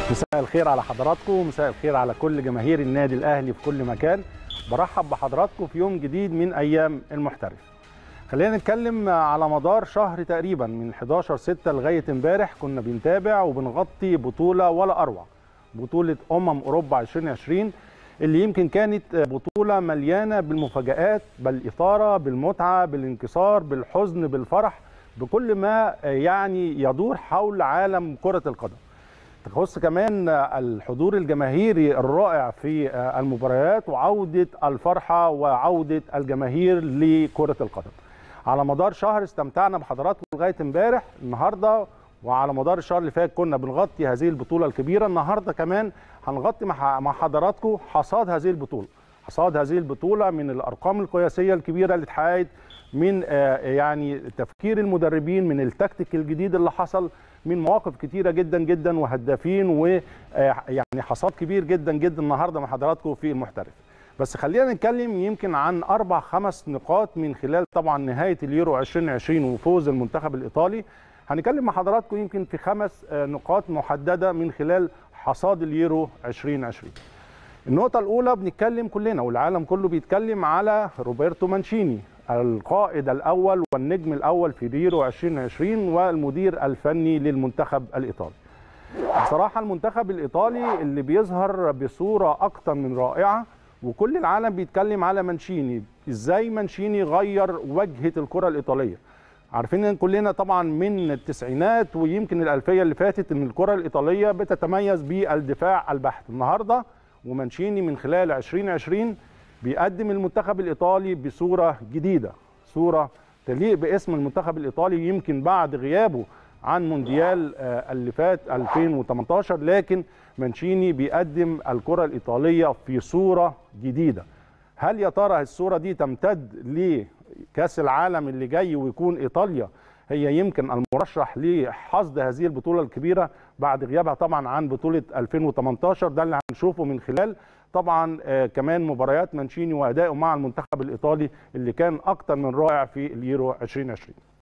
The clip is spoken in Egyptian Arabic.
مساء الخير على حضراتكم مساء الخير على كل جماهير النادي الاهلي في كل مكان برحب بحضراتكم في يوم جديد من ايام المحترف خلينا نتكلم على مدار شهر تقريبا من 11 6 لغايه امبارح كنا بنتابع وبنغطي بطوله ولا اروع بطوله امم اوروبا 2020 اللي يمكن كانت بطوله مليانه بالمفاجات بالاثاره بالمتعه بالانكسار بالحزن بالفرح بكل ما يعني يدور حول عالم كره القدم تخص كمان الحضور الجماهيري الرائع في المباريات وعودة الفرحة وعودة الجماهير لكرة القدم على مدار شهر استمتعنا بحضراتكم لغاية امبارح النهاردة وعلى مدار الشهر اللي فات كنا بنغطي هذه البطولة الكبيرة النهاردة كمان هنغطي مع حضراتكم حصاد هذه البطولة حصاد هذه البطولة من الأرقام القياسية الكبيرة اللي اتحققت من يعني تفكير المدربين من التكتيك الجديد اللي حصل من مواقف كتيرة جدا جدا وهدافين ويعني حصاد كبير جدا جدا النهارده مع حضراتكم في المحترف. بس خلينا نتكلم يمكن عن اربع خمس نقاط من خلال طبعا نهايه اليورو 2020 وفوز المنتخب الايطالي. هنتكلم مع حضراتكم يمكن في خمس نقاط محدده من خلال حصاد اليورو 2020. النقطة الأولى بنتكلم كلنا والعالم كله بيتكلم على روبرتو مانشيني القائد الأول والنجم الأول في ريرو 2020 والمدير الفني للمنتخب الإيطالي بصراحة المنتخب الإيطالي اللي بيظهر بصورة أكتر من رائعة وكل العالم بيتكلم على مانشيني إزاي مانشيني غير وجهة الكرة الإيطالية عارفين ان كلنا طبعا من التسعينات ويمكن الألفية اللي فاتت ان الكرة الإيطالية بتتميز بالدفاع البحت النهارده ومانشيني من خلال 2020 بيقدم المنتخب الايطالي بصوره جديده صوره تليق باسم المنتخب الايطالي يمكن بعد غيابه عن مونديال اللي فات 2018 لكن مانشيني بيقدم الكره الايطاليه في صوره جديده هل يا ترى الصوره دي تمتد لكاس العالم اللي جاي ويكون ايطاليا هي يمكن المرشح لحصد هذه البطوله الكبيره بعد غيابها طبعا عن بطوله 2018 ده اللي هنشوفه من خلال طبعا آه كمان مباريات مانشيني وادائه مع المنتخب الايطالي اللي كان اكتر من رائع في اليورو 2020